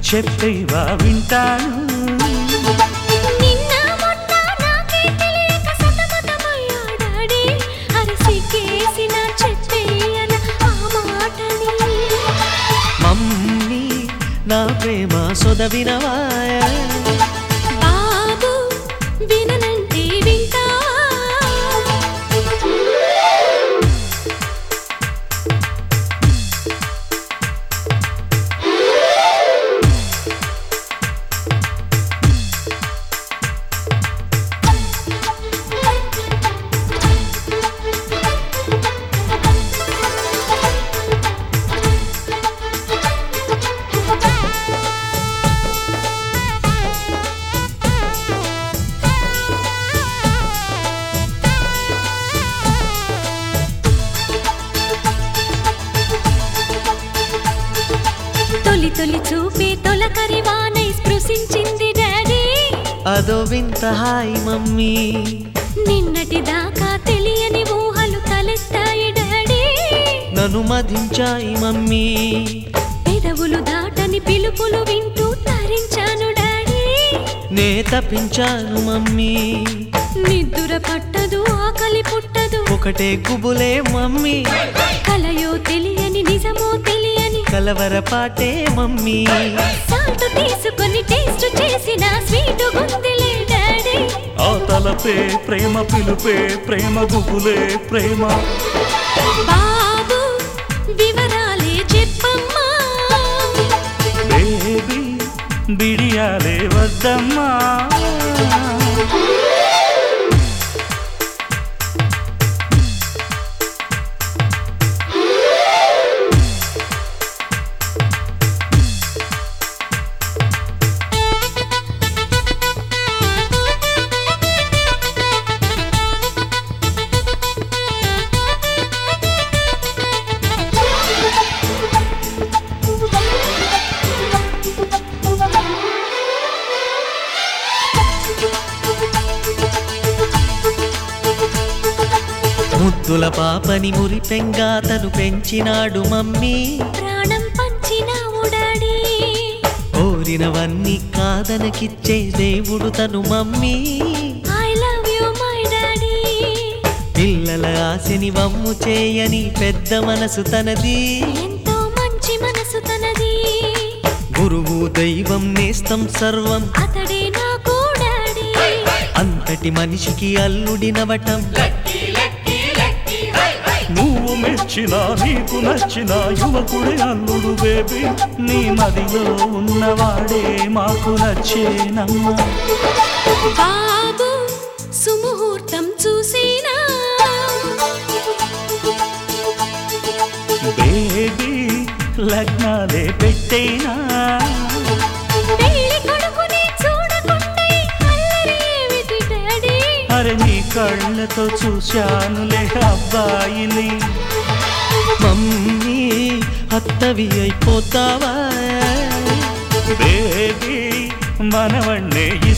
చెప్పేవా వింటాను నిన్న మొన్న నాకే తెలియక సతమతమయ్యా డాడీ అరిసికేసిన చెప్పేయన ఆ మాటని మమ్మీ నా ప్రేమ సొదవినవాయ బాబు విననంటే వింటా తొలి తొలి చూపే తొలకరి వానై స్పృశించింది డాడీ అదో వింత హాయ్ మమ్మీ నిన్నటి దాకా తెలియని ఊహలు తలెత్తాయి డాడీ నన్ను మధించాయి మమ్మీ పెదవులు దాటని పిలుపులు వింటూ తరించాను డాడీ నే తప్పించాను మమ్మీ నిద్దుర పట్టదు ఆకలి పుట్టదు ఒకటే గుబులే మమ్మీ కలయో తెలియని నిజమో తెలియని కలవర పాటే మమ్మీ సాల్ట్ తీసుకొని టేస్ట్ చేసిన స్వీట్ గుందిలే డాడీ ఆ తలపే ప్రేమ పిలుపే ప్రేమ గుబులే ప్రేమ బాబు వివరాలే చెప్పమ్మా బేబీ బిడియాలే వద్దమ్మా ముద్దుల పాపని మురిపెంగా తను పెంచినాడు మమ్మీ ప్రాణం పంచినావు డాడీ కోరినవన్నీ కాదనకిచ్చే దేవుడు తను mummy I love you my daddy పిల్లల ఆశని వమ్ము చేయని పెద్ద మనసు తనది ఎంతో మంచి మనసు తనది గురువు దైవం నేస్తం సర్వం అతడే నాకు డాడీ అంతటి మనిషికి అల్లుడినవటం నువ్వు మెచ్చిన నీకు నచ్చిన యువకుడే అల్లుడు బేబీ నీ మదిలో ఉన్నవాడే మాకు నచ్చేనమ్మా బాబు సుముహూర్తం చూసినా బేబీ లగ్నాలే పెట్టేనా పెళ్లి కొడుకుని చూడకుండా ఈ అల్లరి ఏమిటి డాడీ అరే నీ కళ్ళతో చూశానులే అబ్బాయిని మమ్మీ అత్తవి అయిపోతావా బేబీ మనవన్నే